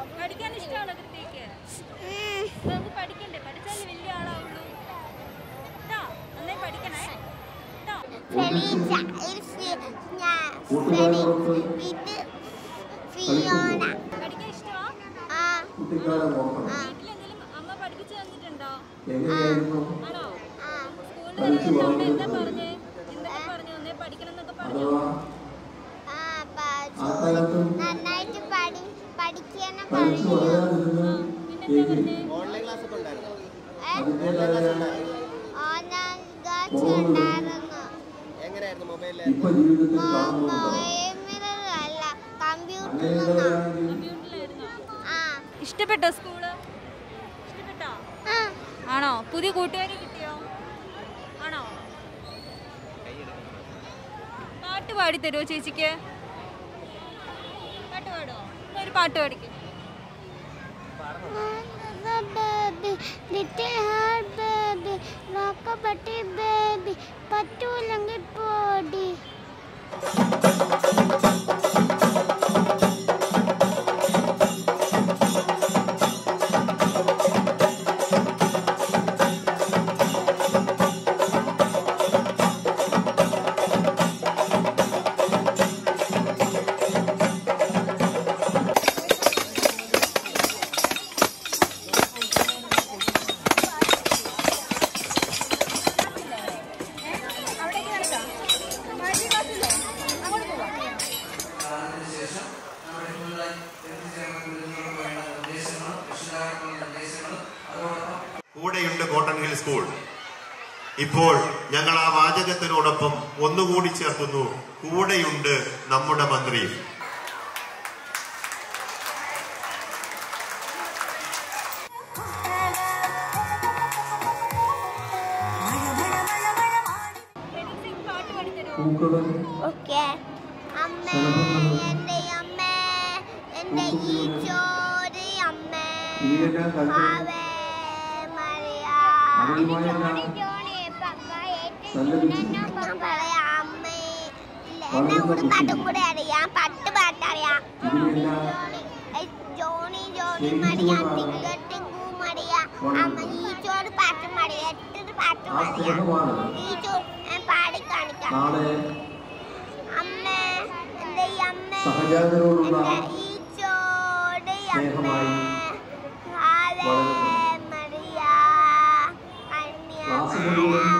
പഠിക്കാൻ ഇഷ്ടമാണോ കൃത്യക്ക് നമുക്ക് പഠിക്കണ്ടേ പഠിച്ചാലേ വലിയ ആളാവുള്ളൂ കേട്ടോ നന്നായി പഠിക്കണേ കേട്ടോ ഫെലീസ ഇൽഫി ഞാൻ ഫെലി ഇത് ഫിയോണ പഠിക്കാൻ ഇഷ്ടമാ ആ കുട്ടിക്കാലം ഓർക്കണം ആ വീട്ടിലെന്തെങ്കിലും അമ്മ പഠിപ്പിച്ചു തന്നിട്ടുണ്ടോ എങ്ങനെയായിരുന്നു ആണോ ആ സ്കൂളിൽ പഠിച്ചു വന്നിട്ട് എന്താ വളർന്നത്? പറഞ്ഞേ എന്തൊക്കെ പറഞ്ഞു ഒന്നേ പഠിക്കണം എന്നൊക്കെ പറഞ്ഞു അഥവാ ആ ആ പഠിച്ചു കാലത്ത് നന്നായിട്ട് പഠി പഠിക്കാനും പഠിച്ചു പറഞ്ഞു വളരാതിരുന്ന പിന്നെന്താ പറഞ്ഞേ ഓൺലൈൻ ക്ലാസ് ഒക്കെ ഉണ്ടായിരുന്നു ഏ? അതിൻ്റെതായ ഓൺലൈൻ ക്ലാസ് ഉണ്ടായിരുന്നു എങ്ങനെയായിരുന്നു മൊബൈലിൽ ഇപ്പൊ ജീവിതത്തിൽ കാണുന്നുണ്ടോ മൊബൈലിലല്ല കമ്പ്യൂട്ടറിൽ അങ്ങനെയുള്ളവരാണെങ്കിൽ കമ്പ്യൂട്ടറിലായിരുന്നോ ആ ഇഷ്ടപ്പെട്ടോ സ്കൂള് ഇഷ്ടപ്പെട്ടോ ആ ആണോ പുതിയ കൂട്ടുകാരെ കിട്ടിയോ ആണോ പാട്ട് പാടി തരുമോ ചേച്ചിക്ക് പാട്ട് പാടോ എന്നാ ഒരു പാട്ട് പാടിക്ക് baby, little heart baby, rock a butty baby, പറ്റൂലെങ്കിൽ പോടി കൂടെയുണ്ട് കോട്ടൺ ഹിൽ സ്കൂൾ ഇപ്പോൾ ഞങ്ങൾ ആ വാചകത്തിനോടൊപ്പം ഒന്നുകൂടി ചേർക്കുന്നു കൂടെയുണ്ട് നമ്മുടെ മന്ത്രി പാട്ട് പാടി തരുമോ പൂക്കളും ഓക്കെ അമ്മ എൻ്റെ അമ്മ എൻ്റെ ഈശോയുടെ അമ്മ ഇവയെല്ലാം കണ്ട് ആവേ മറിയ അറിയുമായ ജോണി ജോണി പപ്പ സല്ലപിച്ചു. ഏറ്റവും പറയാ അമ്മേ ഇല്ല വളരെ എന്നെ ഒരു കുട്ടി. പാട്ടും കൂടെ അറിയാം പട്ട് പാട്ടറിയാം ഇതിനെല്ലാം ഏയ് ജോണി ജോണി സ്നേഹിച്ചു മറിയ കൊണ്ടാണ് തിങ്കട്ടിങ്കു മറിയ വളർന്നത്. അമ്മ ഈശോട് പാട്ട് മറിയ എട്ടൊരു പാട്ട് ആ മറിയ സ്നേഹമാണ് ഈശോ ഞാൻ പാടി കാണിക്കാം നാളെ അമ്മ എൻ്റെ ഈ അമ്മ സഹജാതരോടുള്ള എൻ്റെ ഈശോയുടെ അമ്മ സ്നേഹമായി ആവേ വളരുന്നു. മറിയ കന്യ ക്ലാസ് മുഴുവൻ